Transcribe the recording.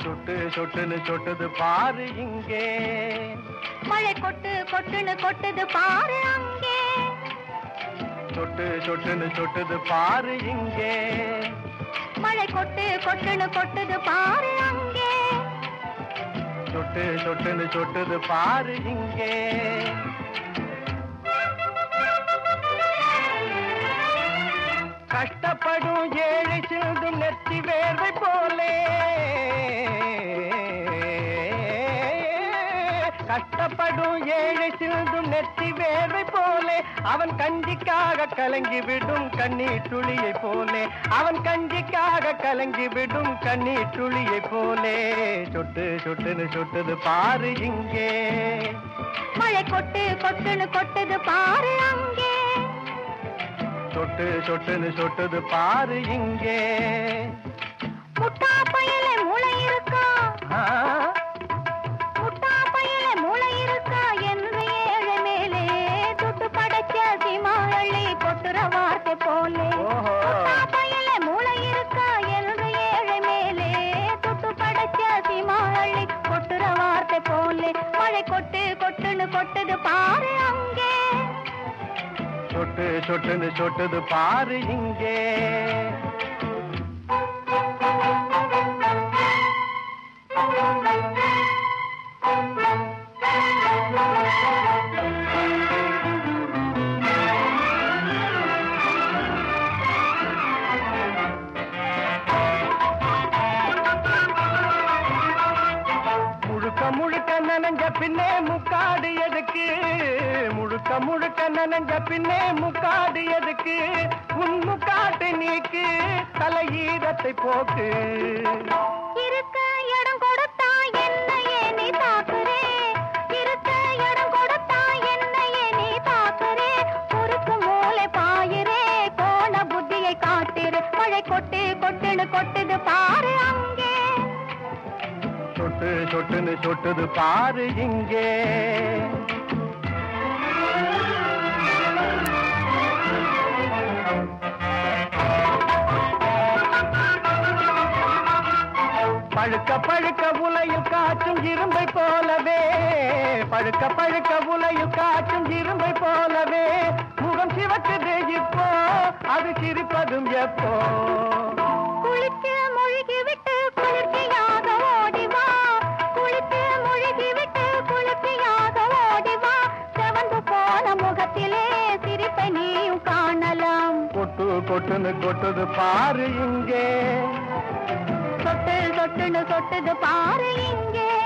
சொட்டு சொட்டுன்னு சொட்டுது பாரு இங்கே மழை கொட்டு கொட்டுன்னு கொட்டுது பாரு அங்கே சொட்டு சொட்டுன்னு சொட்டுது பாரு இங்கே மழை கொட்டு கொட்டுன்னு கொட்டுது பாரு அங்கே சொட்டு சொட்டுன்னு சொட்டுது பாரு இங்கே கஷ்டப்படும் ஏழை சிந்தும் நெத்தி வேர்வை போலே கஷ்டப்படும் ஏழை சிந்தும் நெத்தி வேர்வை போலே அவன் கஞ்சிக்காக கலங்கி விடும் கண்ணீர் துளியை போலே அவன் கஞ்சிக்காக கலங்கி விடும் கண்ணீர் துளியை போலே சொட்டு சொட்டுன்னு சொட்டுது பாரு இங்கே மழை கொட்டு கொட்டுன்னு கொட்டுது பாரு அங்கே சொட்டு சொட்டுன்னு சொட்டுது பாரு இங்கே முட்டா பயல மூளை இருக்கா ஆ, முட்டா பயல மூளை இருக்கா என்று ஏழை மேலே துட்டு படைச்ச சிமாளி கொட்டுற வார்த்தை போலே ஓஹோ. முட்டா பயல மூளை இருக்கா என்று ஏழை மேலே துட்டு படைச்ச சிமாளி கொட்டுற வார்த்தை போலே மழை கொட்டு கொட்டுன்னு கொட்டுது பாரு அங்கே சொட்டு சொட்டுன்னு சொட்டுது பாரு இங்கே முழுக்க முழுக்க நனைஞ்ச பின்னே முக்காடு எதுக்கு முழுக்க முழுக்க நனைஞ்ச பின்னே முக்காடு எதுக்கு உன் முக்காட்டு நீக்கு தலையீரத்தை போக்கு இருக்க இடம் கொடுத்தா என்னையே நீ தாக்குறே இருக்க இடம் கொடுத்தா என்னையே நீ தாக்குறே குறுக்கு மூளை பாயிரே கோண புத்தியை காட்டிரு மழை கொட்டு கொட்டுன்னு கொட்டுது பாரு அங்கே சொட்டு சொட்டுன்னு சொட்டுது பாரு இங்கே பழுக்க பழுக்க உலையில் காற்றும் இரும்பை போலவே பழுக்க பழுக்க உலையில் காற்றும் இரும்பை போலவே முகம் சிவக்குது இப்போ அது சிரிப்பதும் எப்போ குளித்து முழுகி விட்டு குளிர்ச்சியாக ஓடிவா குளித்து முழுகி விட்டு குளிர்ச்சியாக ஓடிவா செவந்து போன முகத்திலே சிரிப்பை நீயும் காணலாம் கொட்டு கொட்டுன்னு கொட்டுது பாரு இங்கே சொட்டு சொட்டுன்னு சொட்டுது பாரு இங்கே